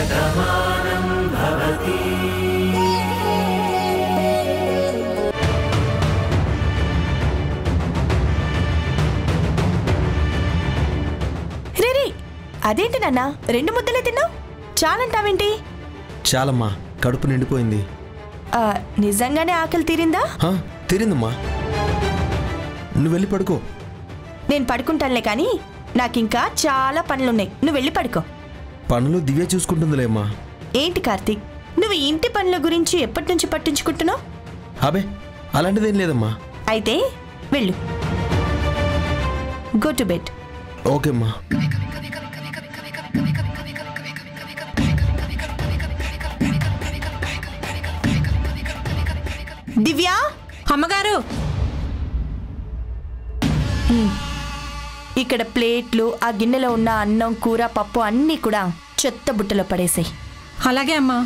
రే రే అదేంటి నాన్న రెండు ముద్దలే తిన్నావు చాలంటావేంటి చాలమ్మా కడుపు నిండిపోయింది ఆ, నిజంగానే ఆకలి తీరిందా హా, తీరిందమ్మా నువ్వు వెళ్ళి పడుకో నేను పడుకుంటానులే కానీ నాకింకా చాలా పనులున్నాయి నువ్వు వెళ్ళి పడుకో పనులు దివ్య చూసుకుంటుందిలేమ్మా ఏంటి కార్తీక్ నువ్వు ఈ ఇంటి పనుల గురించి ఎప్పటి నుంచి పట్టించుకుంటున్నావు అబే అలాంటిదేం లేదమ్మా అయితే వెళ్ళు గో టు బెడ్ ఓకేమ్మా దివ్య అమ్మగారు ఇక్కడ ప్లేట్లు ఆ గిన్నెలో ఉన్న అన్నం కూర పప్పు అన్నీ కూడా చెత్త బుట్టలో పడేసాయి అలాగే అమ్మా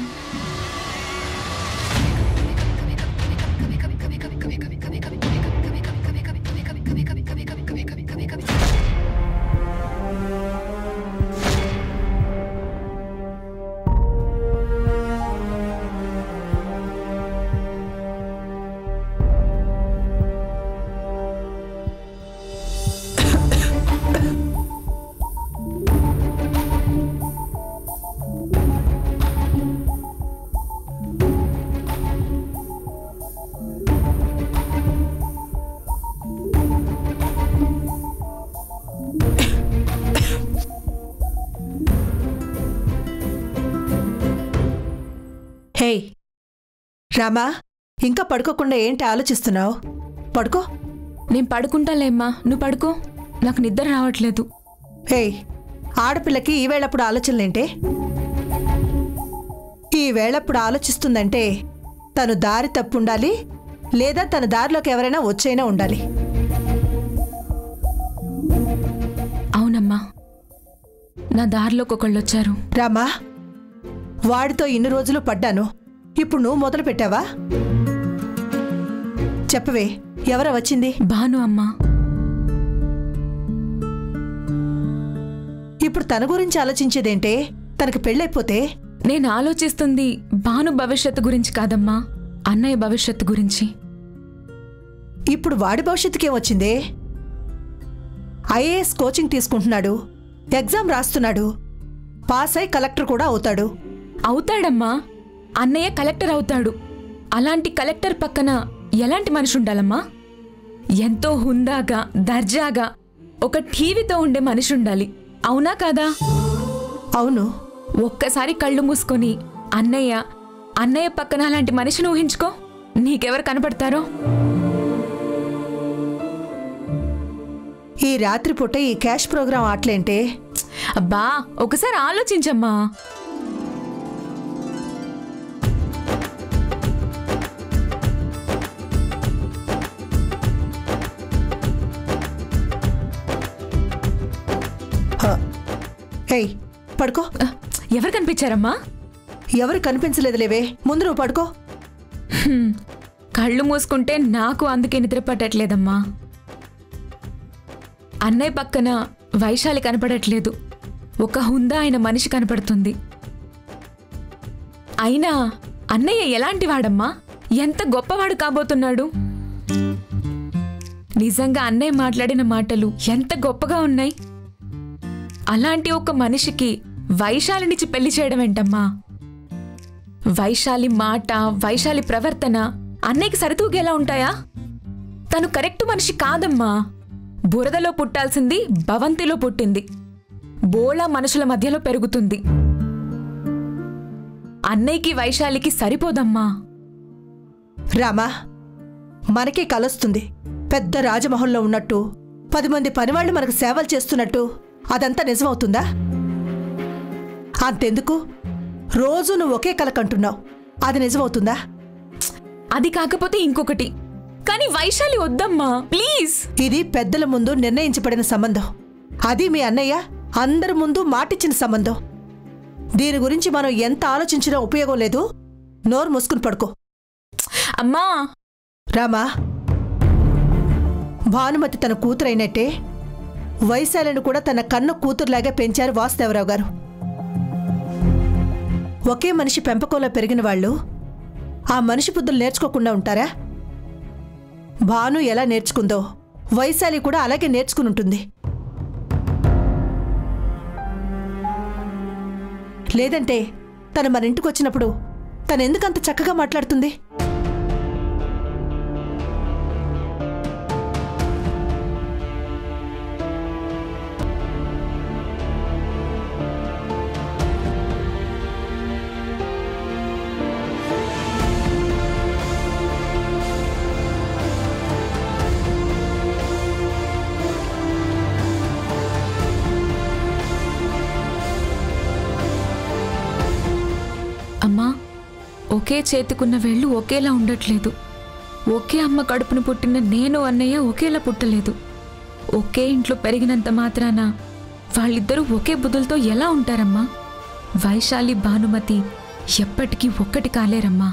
హే రామా ఇంకా పడుకోకుండా ఏంటి ఆలోచిస్తున్నావు పడుకో నేను పడుకుంటాలేమ్మా నువ్వు పడుకో నాకు నిద్ర రావట్లేదు హే ఆడపిల్లకి ఈ వేళప్పుడు ఆలోచనలేంటే ఈ వేళప్పుడు ఆలోచిస్తుందంటే తను దారి తప్పుండాలి లేదా తన దారిలోకి ఎవరైనా వచ్చైనా ఉండాలి అవునమ్మా నా దారిలోకి ఒకళ్ళు వచ్చారు రామా వాడితో ఇన్ని రోజులు పడ్డాను ఇప్పుడు నువ్వు మొదలు పెట్టావా చెప్పవే ఎవర వచ్చింది భాను అమ్మా ఇప్పుడు తన గురించి ఆలోచించేదేంటే తనకి పెళ్ళైపోతే నేను ఆలోచిస్తుంది భాను భవిష్యత్తు గురించి కాదమ్మా అన్నయ్య భవిష్యత్తు గురించి ఇప్పుడు వాడి భవిష్యత్తుకేం వచ్చిందే ఐఏఎస్ కోచింగ్ తీసుకుంటున్నాడు ఎగ్జామ్ రాస్తున్నాడు పాస్ అయి కలెక్టర్ కూడా అవుతాడు అవుతాడమ్మా అన్నయ్య కలెక్టర్ అవుతాడు అలాంటి కలెక్టర్ పక్కన ఎలాంటి మనిషి ఉండాలమ్మా ఎంతో హుందాగా దర్జాగా ఒక టీవీతో ఉండే మనిషి ఉండాలి అవునా కాదా అవును ఒక్కసారి కళ్ళు మూసుకొని అన్నయ్య అన్నయ్య పక్కన అలాంటి మనిషిని ఊహించుకో నీకెవరు కనపడతారో ఈ రాత్రిపూట ఈ క్యాష్ ప్రోగ్రాం ఆటలేంటే అబ్బా ఒకసారి ఆలోచించమ్మా హే పడుకో ఆ, ఎవరు కనిపించారమ్మా ఎవరు కనిపించలేదులేవే ముందు నువ్వు పడుకో హ్మ్, కళ్ళు మూసుకుంటే నాకు అందుకే నిద్ర పట్టట్లేదమ్మా అన్నయ్య పక్కన వైశాలి కనపడట్లేదు ఒక హుందా అయిన మనిషి కనపడుతుంది అయినా అన్నయ్య ఎలాంటి వాడమ్మా ఎంత గొప్పవాడు కాబోతున్నాడు నిజంగా అన్నయ్య మాట్లాడిన మాటలు ఎంత గొప్పగా ఉన్నాయి అలాంటి ఒక మనిషికి వైశాలినిచ్చి పెళ్లి చేయడం ఏంటమ్మా వైశాలి మాట వైశాలి ప్రవర్తన అన్నయ్యకి సరితూగేలా ఉంటాయా తను కరెక్ట్ మనిషి కాదమ్మా బురదలో పుట్టాల్సింది భవంతిలో పుట్టింది బోళా మనుషుల మధ్యలో పెరుగుతుంది అన్నయ్యకి వైశాలికి సరిపోదమ్మా రామా మనకే కలొస్తుంది పెద్ద రాజమహల్లో ఉన్నట్టు పది మంది పనివాళ్లు మనకు సేవలు చేస్తున్నట్టు అదంతా నిజమవుతుందా అంతెందుకు రోజు నువ్వు ఒకే కల కంటున్నావు అది నిజమవుతుందా అది కాకపోతే ఇంకొకటి కానీ వైశాలి వద్దమ్మా ప్లీజ్ ఇది పెద్దల ముందు నిర్ణయించబడిన సంబంధం అది మీ అన్నయ్య అందరి ముందు మాటిచ్చిన సంబంధం దీని గురించి మనం ఎంత ఆలోచించినా ఉపయోగం లేదు నోరు మూసుకుని పడుకో అమ్మా రామా భానుమతి తన కూతురైనట్టే వైశాలిని కూడా తన కన్న కూతురులాగా పెంచారు వాసుదేవరావు గారు ఒకే మనిషి పెంపకంలో పెరిగిన వాళ్ళు ఆ మనిషి బుద్ధులు నేర్చుకోకుండా ఉంటారా భాను ఎలా నేర్చుకుందో వైశాలి కూడా అలాగే నేర్చుకుని ఉంటుంది లేదంటే తను మన ఇంటికి వచ్చినప్పుడు తను ఎందుకంత చక్కగా మాట్లాడుతుంది అమ్మా ఒకే చేతికున్న వేళ్ళు ఒకేలా ఉండట్లేదు ఒకే అమ్మ కడుపున పుట్టిన నేను అన్నయ్య ఒకేలా పుట్టలేదు ఒకే ఇంట్లో పెరిగినంత మాత్రాన వాళ్ళిద్దరూ ఒకే బుద్ధులతో ఎలా ఉంటారమ్మా వైశాలి భానుమతి ఎప్పటికీ ఒక్కటి కాలేరమ్మా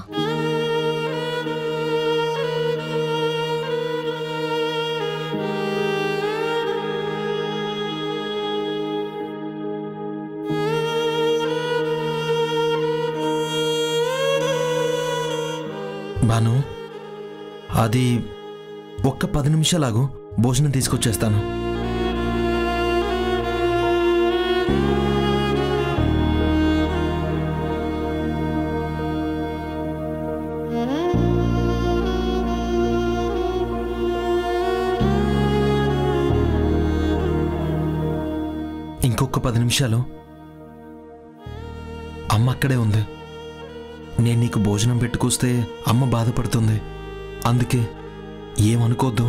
భాను అది ఒక్క పది నిమిషాలాగు భోజనం తీసుకొచ్చేస్తాను ఇంకొక పది నిమిషాలు అమ్మ అక్కడే ఉంది నేను నీకు భోజనం పెట్టుకొస్తే అమ్మ బాధపడుతుంది అందుకే ఏమనుకోద్దు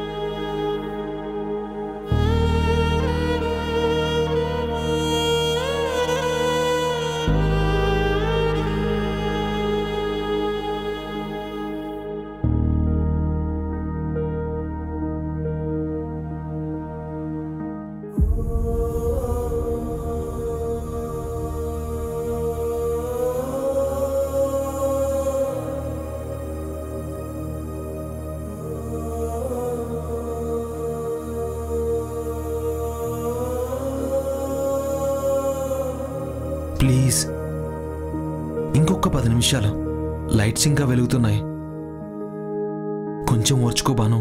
ప్లీజ్ ఇంకొక పది నిమిషాలు లైట్స్ ఇంకా వెలుగుతున్నాయి కొంచెం ఓర్చుకో బాను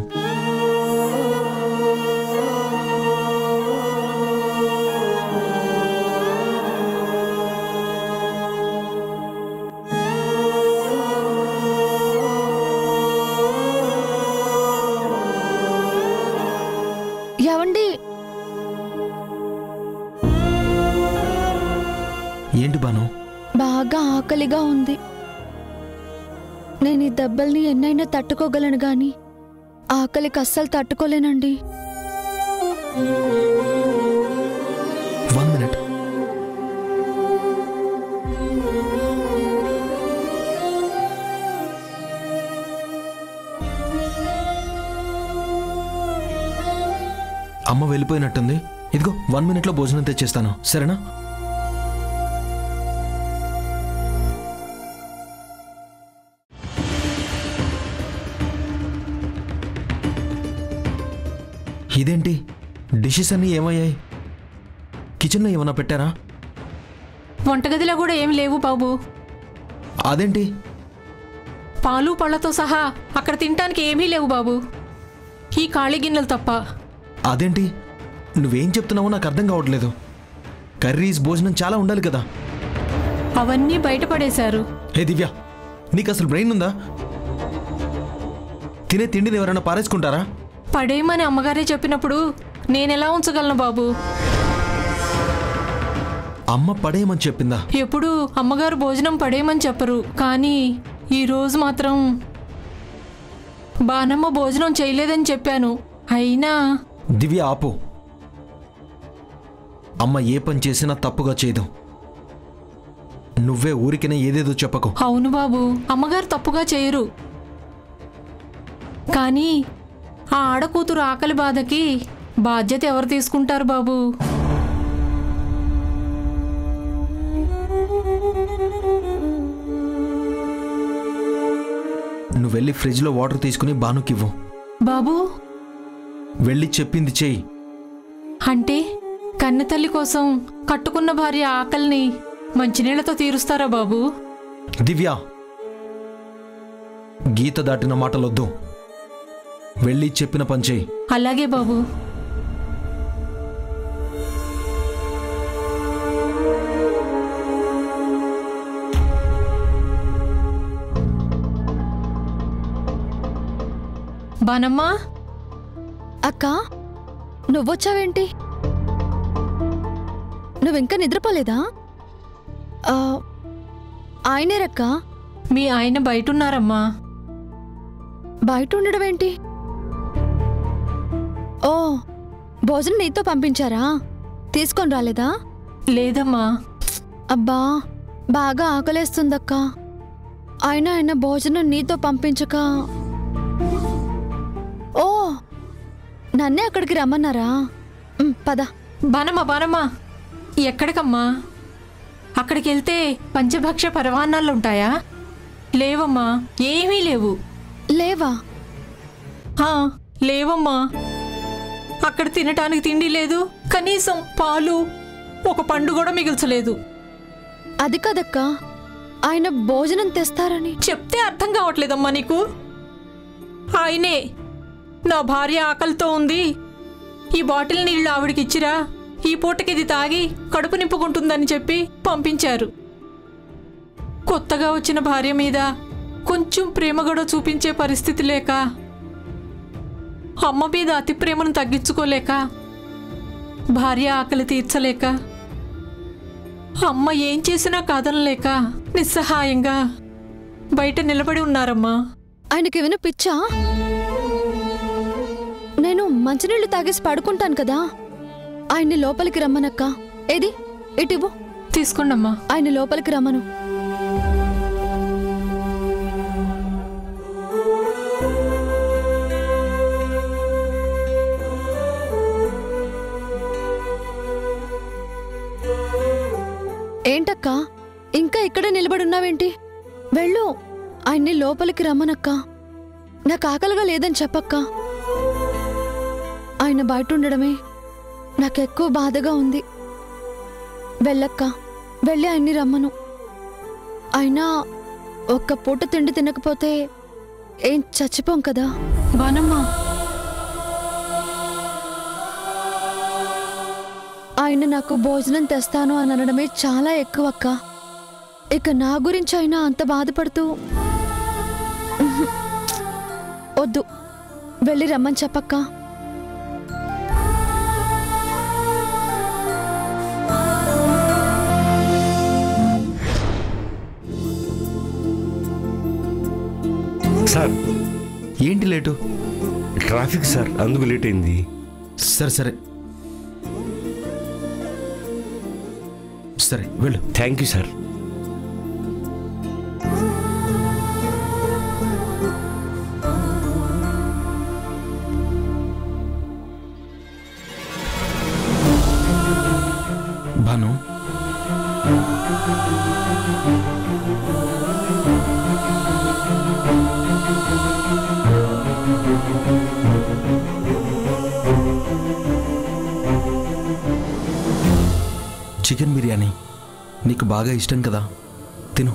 ఏవండి ఏంటి బాను బాగా ఆకలిగా ఉంది నేను ఈ దెబ్బల్ని ఎన్నైనా తట్టుకోగలను గాని ఆకలికి అస్సలు తట్టుకోలేనండి వన్ మినిట్ అమ్మ వెళ్ళిపోయినట్టుంది ఇదిగో వన్ మినిట్లో భోజనం తెచ్చేస్తాను సరేనా ఇదేంటి డిషెస్ అన్నీ ఏమయ్యాయి కిచెన్లో ఏమన్నా పెట్టారా వంటగదిలో కూడా ఏం లేవు బాబు అదేంటి పాలు పళ్ళతో సహా అక్కడ తినటానికి ఏమీ లేవు బాబు ఈ ఖాళీ గిన్నెలు తప్ప అదేంటి నువ్వేం చెప్తున్నావో నాకు అర్థం కావట్లేదు కర్రీస్ భోజనం చాలా ఉండాలి కదా అవన్నీ బయటపడేశారు హే దివ్య నీకు అసలు బ్రెయిన్ ఉందా తినే తిండిని ఎవరైనా పారేసుకుంటారా పడేయమని అమ్మగారే చెప్పినప్పుడు నేనెలా ఉంచగలను బాబు అమ్మ పడేయమని చెప్పిందా ఎప్పుడు అమ్మగారు భోజనం పడేయమని చెప్పరు కానీ ఈ రోజు మాత్రం బానమ్మ భోజనం చేయలేదని చెప్పాను అయినా దివ్య ఆపు అమ్మ ఏ పని చేసినా తప్పుగా చేయదు నువ్వే ఊరికినే ఏదేదో చెప్పకు అవును బాబు అమ్మగారు తప్పుగా చేయరు కానీ ఆ ఆడకూతురు ఆకలి బాధకి బాధ్యత ఎవరు తీసుకుంటారు బాబు నువ్వు వెళ్ళి ఫ్రిడ్జ్లో వాటర్ తీసుకుని బానుకివ్వు బాబు వెళ్ళి చెప్పింది చెయ్యి అంటే కన్నెతల్లి కోసం కట్టుకున్న భార్య ఆకలిని మంచినీళ్లతో తీరుస్తారా బాబు దివ్య గీత దాటిన మాటలొద్దు వెళ్ళి చెప్పిన పంచేయి అలాగే బాబు బానమ్మా అక్క నువ్వొచ్చావేంటి నువ్వింకా నిద్రపోలేదా ఆ, ఆయనేరక్క మీ ఆయన బయటున్నారమ్మా బయట ఉండడం ఏంటి ఓ భోజనం నీతో పంపించారా తీసుకొని రాలేదా లేదమ్మా అబ్బా బాగా ఆకలేస్తుందక్క అయినా ఆయన భోజనం నీతో పంపించక ఓ నన్నే అక్కడికి రమ్మన్నారా ఉమ్, పద బానమ్మా బానమ్మా ఎక్కడికమ్మా అక్కడికి వెళ్తే పంచభక్ష పరవాన్నాలు ఉంటాయా లేవమ్మా ఏమీ లేవు లేవా ఆ, లేవమ్మా అక్కడ తినటానికి తిండి లేదు కనీసం పాలు ఒక పండు కూడా మిగిల్చలేదు అది కదక్క ఆయన భోజనం తెస్తారని చెప్తే అర్థం కావట్లేదమ్మా నీకు ఆయనే నా భార్య ఆకలితో ఉంది ఈ బాటిల్ నీళ్లు ఆవిడికి ఇచ్చిరా ఈ పూటకి ఇది తాగి కడుపు నింపుకుంటుందని చెప్పి పంపించారు కొత్తగా వచ్చిన భార్య మీద కొంచెం ప్రేమ కూడా చూపించే పరిస్థితి లేక అమ్మ మీద అతి ప్రేమను తగ్గించుకోలేక భార్య ఆకలి తీర్చలేక అమ్మ ఏం చేసినా కాదనలేక నిస్సహాయంగా బయట నిలబడి ఉన్నారమ్మా ఆయనకి ఏమైనా పిచ్చా నేను మంచినీళ్ళు తాగేసి పడుకుంటాను కదా ఆయన్ని లోపలికి రమ్మనక్క ఏది ఇటివ్వు తీసుకోండమ్మా ఆయన లోపలికి రమ్మను ఏంటక్క ఇంకా ఇక్కడే నిలబడున్నావేంటి వెళ్ళు ఆయన్ని లోపలికి రమ్మనక్క నాకు ఆకలిగా లేదని చెప్పక్క ఆయన బయట ఉండడమే నాకెక్కువ బాధగా ఉంది వెళ్ళక్క వెళ్ళి ఆయన్ని రమ్మను అయినా ఒక్క పూట తిండి తినకపోతే ఏం చచ్చిపోం కదా బానమ్మా ఆయన నాకు భోజనం తెస్తాను అని అనడమే చాలా ఎక్కువ అక్క ఇక నా గురించి అయినా అంత బాధపడుతూ ఉహు. వద్దు వెళ్ళి రమ్మని చెప్పక్క సార్ ఏంటి లేటు ట్రాఫిక్ సార్ అందుకు లేట్ అయింది సరే సరే సరే వెళ్ళు thank you sir Bhanu chicken biryani నీకు బాగా ఇష్టం కదా తిను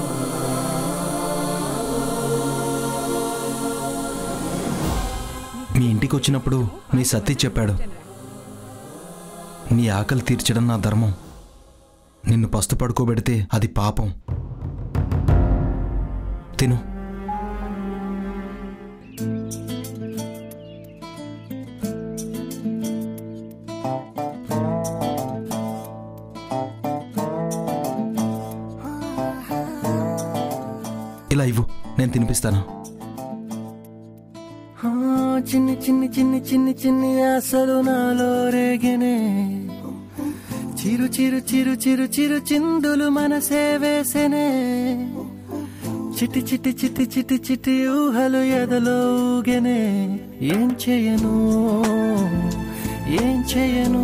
మీ ఇంటికి వచ్చినప్పుడు మీ సతీ చెప్పాడు నీ ఆకలి తీర్చడం నా ధర్మం నిన్ను పస్తు పడుకోబెడితే అది పాపం తిను ఇలా ఇవ్వు నేను తినిపిస్తాను ఆ, చిన్ని చిన్ని చిన్ని చిన్ని చిన్ని ఆశలు నాలో రేగనే చిరు చిరు చిరు చిరు చిరు చిందులు మనసే వేసెనే చిటి చిటి చిటి చిటి చిటి ఊహలు ఎదలో ఊగెనే ఏం చేయను ఏం చేయను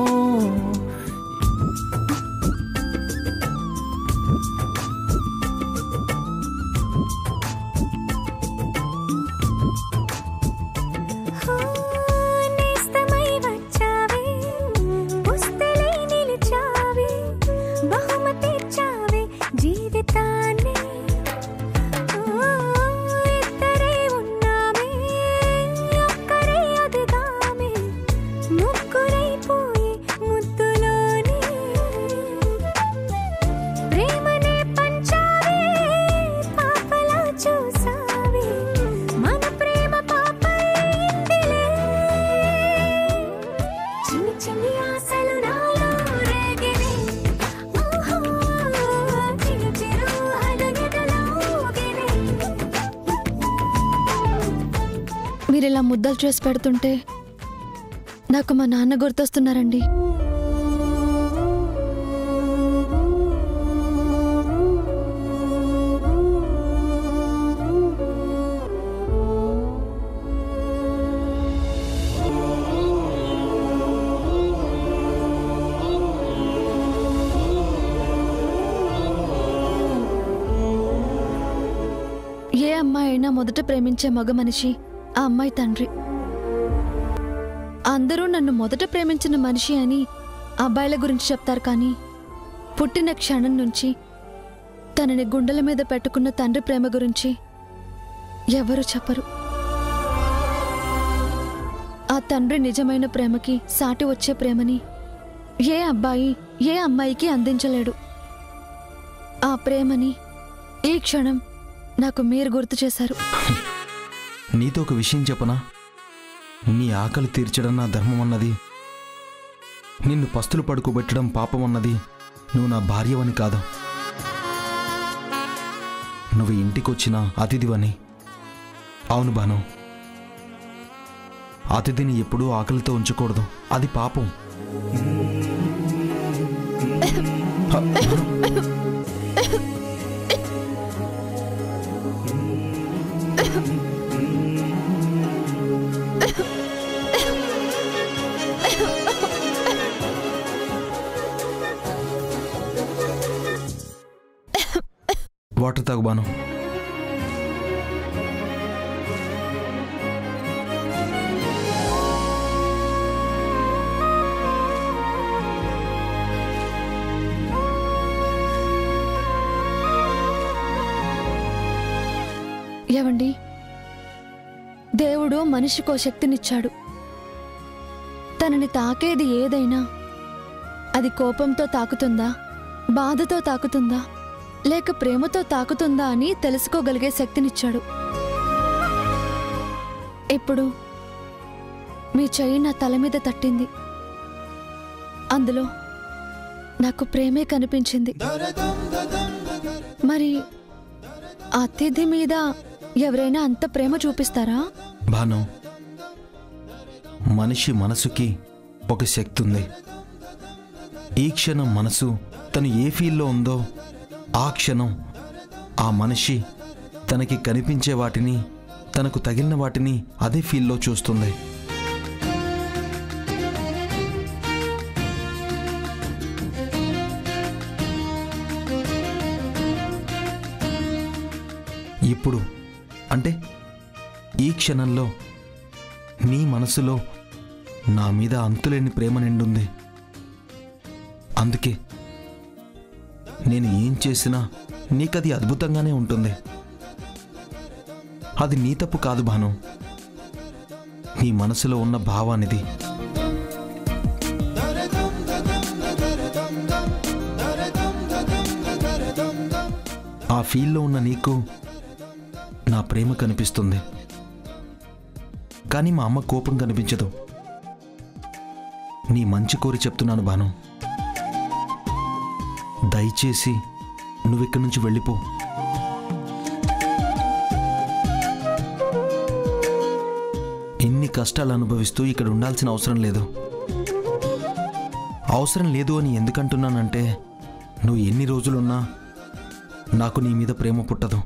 నేస్తమై వచ్చావే పుస్తలై నిలిచావే బహుమతి చిన్ని చిన్ని ఆశలు నాలో రేగిని ఊహూ, చిరు చిరు అడుగులలో ఊగిని. మీరు ఇలా ముద్దలు చేసి పెడుతుంటే నాకు మా నాన్న గుర్తొస్తున్నారండి ఏ అమ్మాయి అయినా మొదట ప్రేమించే మగ మనిషి ఆ అమ్మాయి తండ్రి అందరూ నన్ను మొదట ప్రేమించిన మనిషి అని అబ్బాయిల గురించి చెప్తారు కానీ పుట్టిన క్షణం నుంచి తనని గుండెల మీద పెట్టుకున్న తండ్రి ప్రేమ గురించి ఎవరు చెప్పరు ఆ తండ్రి నిజమైన ప్రేమకి సాటి వచ్చే ప్రేమని ఏ అబ్బాయి ఏ అమ్మాయికి అందించలేడు ఆ ప్రేమని ఈ క్షణం నాకు మీరు గుర్తు చేశారు నీతో ఒక విషయం చెప్పనా నీ ఆకలి తీర్చడం నా ధర్మం అన్నది నిన్ను పస్తులు పడుకోబెట్టడం పాపం అన్నది నువ్వు నా భార్యవని కాదు నువ్వు ఇంటికొచ్చిన అతిథివని అవును బాను అతిథిని ఎప్పుడూ ఆకలితో ఉంచకూడదు అది పాపం హ, వాటర్ తాగు బాను ఏవండి దేవుడు మనిషికో శక్తినిచ్చాడు తనని తాకేది ఏదైనా అది కోపంతో తాకుతుందా బాధతో తాకుతుందా లేక ప్రేమతో తాకుతుందా అని తెలుసుకోగలిగే శక్తినిచ్చాడు ఇప్పుడు మీ చెయ్యి నా తల మీద తట్టింది అందులో నాకు ప్రేమే కనిపించింది మరి అతిథి మీద ఎవరైనా అంత ప్రేమ చూపిస్తారా భాను మనిషి మనసుకి ఒక శక్తి ఉంది ఈ క్షణం మనసు తను ఏ ఫీల్లో ఉందో ఆ క్షణం ఆ మనిషి తనకి కనిపించే వాటిని తనకు తగిలిన వాటిని అదే ఫీల్లో చూస్తుంది ఇప్పుడు అంటే ఈ క్షణంలో నీ మనసులో నా మీద అంతులేని ప్రేమ నిండుంది అందుకే నేను ఏం చేసినా నీకది అద్భుతంగానే ఉంటుంది అది నీ తప్పు కాదు భాను నీ మనసులో ఉన్న భావానిది ఆ ఫీల్లో ఉన్న నీకు నా ప్రేమ కనిపిస్తుంది కానీ మా అమ్మ కోపం కనిపించదు నీ మంచి కోరి చెప్తున్నాను బాను దయచేసి నువ్విక్కడి నుంచి వెళ్ళిపో ఇన్ని కష్టాలు అనుభవిస్తూ ఇక్కడ ఉండాల్సిన అవసరం లేదు అవసరం లేదు అని ఎందుకంటున్నానంటే నువ్వు ఎన్ని రోజులున్నా నాకు నీ మీద ప్రేమ పుట్టదు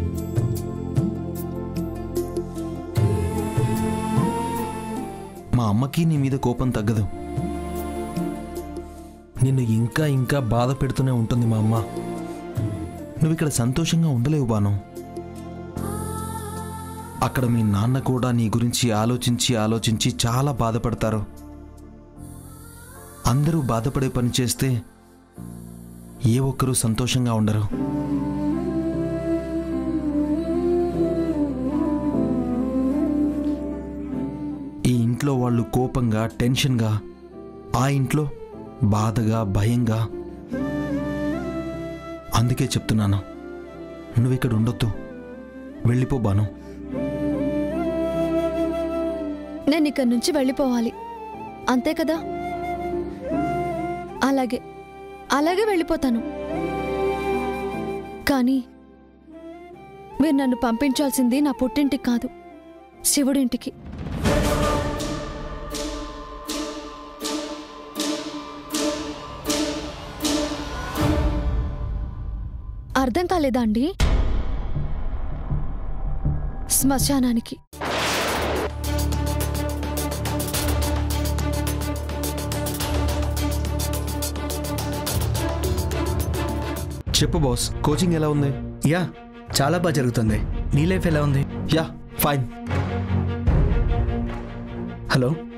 మా అమ్మకి నీ మీద కోపం తగ్గదు నిన్ను ఇంకా ఇంకా బాధ పెడుతూనే ఉంటుంది మా అమ్మ నువ్వు ఇక్కడ సంతోషంగా ఉండలేవు బాను అక్కడ మీ నాన్న కూడా నీ గురించి ఆలోచించి ఆలోచించి చాలా బాధపడతారు అందరూ బాధపడే పని చేస్తే ఏ ఒక్కరూ సంతోషంగా ఉండరు ఈ ఇంట్లో వాళ్ళు కోపంగా టెన్షన్గా ఆ ఇంట్లో బాధగా భయంగా అందుకే చెప్తున్నాను నువ్వు ఇక్కడ ఉండొద్దు వెళ్ళిపో బాను నేను ఇక్కడి నుంచి వెళ్ళిపోవాలి అంతే కదా అలాగే అలాగే వెళ్ళిపోతాను కానీ మీరు నన్ను పంపించాల్సింది నా పుట్టింటికి కాదు శివుడింటికి అర్థం కాలేదా అండి శ్మశానానికి చెప్పు బాస్ కోచింగ్ ఎలా ఉంది యా చాలా బాగా జరుగుతుంది నీ లైఫ్ ఎలా ఉంది యా ఫైన్ హలో